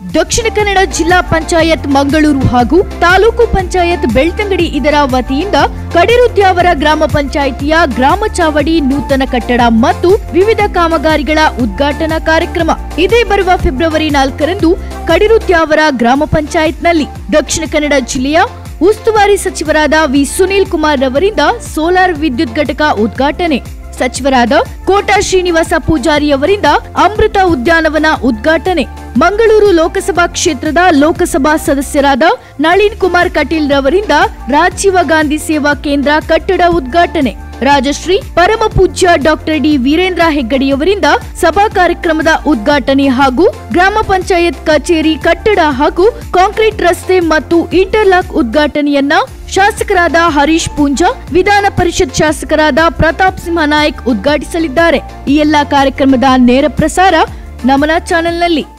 ದಕ್ಷಿಣ ಕನ್ನಡ ಜಿಲ್ಲಾ ಪಂಚಾಯತ್ ಮಂಗಳೂರು ಹಾಗೂ ತಾಲೂಕು ಪಂಚಾಯತ್ ಬೆಳ್ತಂಗಡಿ ಇದರ ವತಿಯಿಂದ ಕಡಿರುದ್ಯಾವರ ಗ್ರಾಮ ಪಂಚಾಯಿತಿಯ ಗ್ರಾಮ ಚಾವಡಿ ನೂತನ ಕಟ್ಟಡ ಮತ್ತು ವಿವಿಧ ಕಾಮಗಾರಿಗಳ ಉದ್ಘಾಟನಾ ಕಾರ್ಯಕ್ರಮ ಇದೇ ಬರುವ ಫೆಬ್ರವರಿ ನಾಲ್ಕರಂದು ಕಡಿರುದ್ಯಾವರ ಗ್ರಾಮ ಪಂಚಾಯತ್ನಲ್ಲಿ ದಕ್ಷಿಣ ಕನ್ನಡ ಜಿಲ್ಲೆಯ ಉಸ್ತುವಾರಿ ಸಚಿವರಾದ ವಿ ಸುನೀಲ್ ಕುಮಾರ್ ರವರಿಂದ ಸೋಲಾರ್ ವಿದ್ಯುತ್ ಘಟಕ ಉದ್ಘಾಟನೆ ಸಚಿವರಾದ ಕೋಟಾ ಶ್ರೀನಿವಾಸ ಪೂಜಾರಿ ಅವರಿಂದ ಅಮೃತ ಉದ್ಯಾನವನ ಉದ್ಘಾಟನೆ ಮಂಗಳೂರು ಲೋಕಸಭಾ ಕ್ಷೇತ್ರದ ಲೋಕಸಭಾ ಸದಸ್ಯರಾದ ನಳಿನ್ ಕುಮಾರ್ ಕಟೀಲ್ ರವರಿಂದ ರಾಜೀವ ಗಾಂಧಿ ಸೇವಾ ಕೇಂದ್ರ ಕಟ್ಟಡ ಉದ್ಘಾಟನೆ ರಾಜಶ್ರೀ ಪರಮ ಪೂಜ್ಯ ಡಾಕ್ಟರ್ ಡಿ ವೀರೇಂದ್ರ ಹೆಗ್ಗಡಿಯವರಿಂದ ಸಭಾ ಕಾರ್ಯಕ್ರಮದ ಉದ್ಘಾಟನೆ ಹಾಗೂ ಗ್ರಾಮ ಪಂಚಾಯತ್ ಕಚೇರಿ ಕಟ್ಟಡ ಹಾಗೂ ಕಾಂಕ್ರೀಟ್ ರಸ್ತೆ ಮತ್ತು ಇಂಟರ್ಲಾಕ್ ಉದ್ಘಾಟನೆಯನ್ನ ಶಾಸಕರಾದ ಹರೀಶ್ ಪೂಂಜಾ ವಿಧಾನ ಪರಿಷತ್ ಶಾಸಕರಾದ ಪ್ರತಾಪ್ ಸಿಂಹ ನಾಯಕ್ ಉದ್ಘಾಟಿಸಲಿದ್ದಾರೆ ಈ ಎಲ್ಲಾ ಕಾರ್ಯಕ್ರಮದ ನೇರ ಪ್ರಸಾರ ನಮನ ಚಾನೆಲ್ನಲ್ಲಿ